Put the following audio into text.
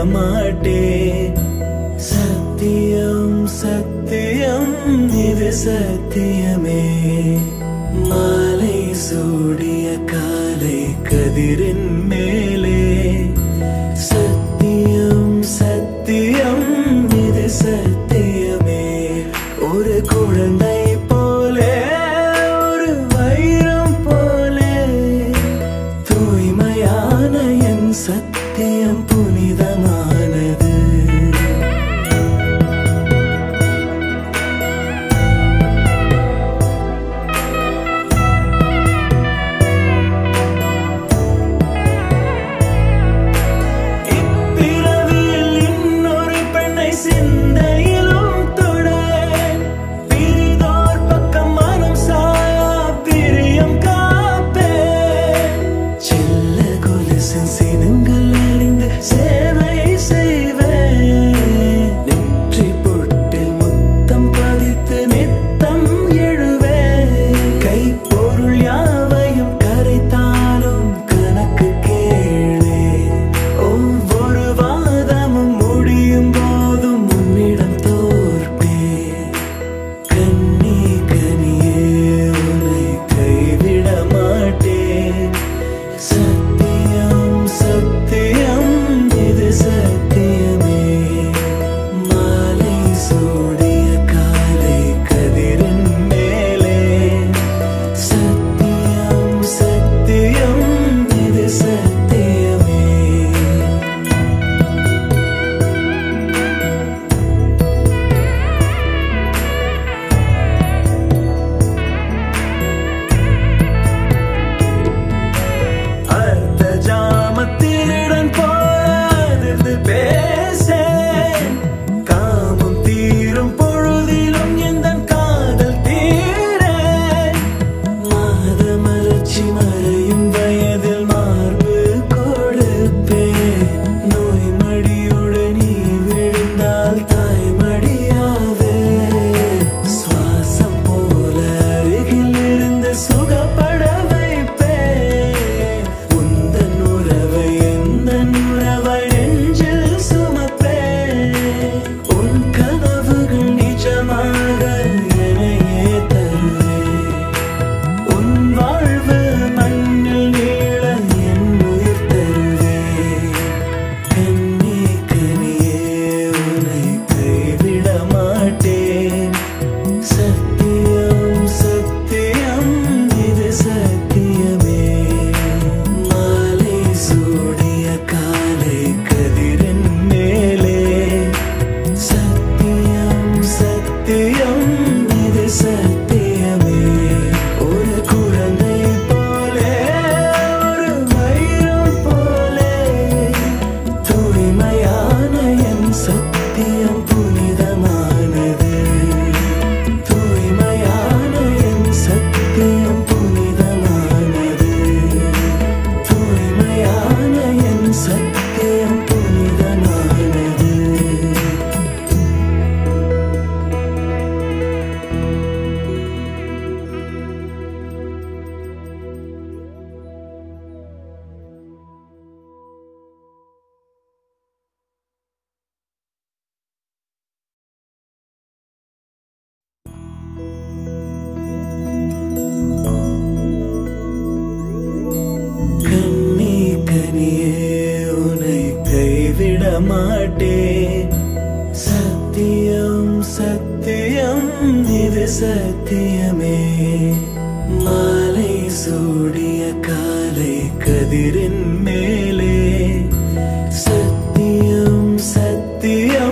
மாட்டேன் சத்தியம் சத்தியம் இது சத்தியமே மாலை சூடிய காலை கதிரின் மேலே சத்தியம் சத்தியம் இது சத்தியமே ஒரு குழந்தை போலே ஒரு வைரம் போலே தூய்மையான என் சத்தியம் புனிதமானது இப்பிறவியில் இன்னொரு பெண்ணை சிந்தையிலும் தொட பிரிதோர் பக்கம் மனம் சாயா பிரியம் காப்பேன் செல்ல கொலுசின் சினங்கள் அறிந்து சேவை செய்வேன் நெற்றி பொட்டில் முத்தம் பதித்து நித்தம் எழுவேன் கைப்பொருள் யாவையும் கரைத்தாலும் கணக்கு கேளே ஒவ்வொரு வாதமும் முடியும் போதும் உன்னிடம் தோற்பேன் கண்ணி கனியே உன்னை கைவிட மாட்டேன் சத்தியம் சத்தியம் இது சத்தியமே மாலை சூடிய காலை கதிரின் மேலே சத்தியம் சத்தியம் இது சத்தியமே அர்த்த ஜாமத்திருடன் போதிர்ந்து பேசேன் காமம் தீரும் பொழுதிலும் எந்த காதல் தீரேன் மாதமலர்ச்சி மறையும் வயதில் மார்பு கொடுப்பேன் நோய் மடியுடன் நீ விழுந்தால் தாய்மடியாவே சுவாசம் போல அருகில் இருந்து சுகப்பட வைப்பேன் உந்தன் உறவை எந்த உறவை நெஞ்சில் சுமப்பேன் உன் கனவுகள் நிஜமாக என்னையே தருவேன் உன் வாழ்வு மண்ணில் நீள என் உயிர் தருவேன் கண்ணி கனியே உன்னை கைவிட மாட்டேன் சத்தியம் சத்தியம் இது சத்தியமே மாலை சூடிய காலை கதிரின் மேலே சத்தியம் சத்தியம் இது சத்தியமே ஒரு குழந்தை போலே ஒரு வைரம் போலே தூய்மையான என் சத்தியம் புனிதமானது தூய்மையான என் சத்தியம் புனிதமானது தூய்மையான என் சத்தியம் புனிதமானது கண்ணி கனியே உன்னை கைவிட மாட்டேன் சத்தியம் சத்தியம் இது சத்தியமே மாலை சூடிய காலை கதிரின் மேலே சத்தியம் சத்தியம்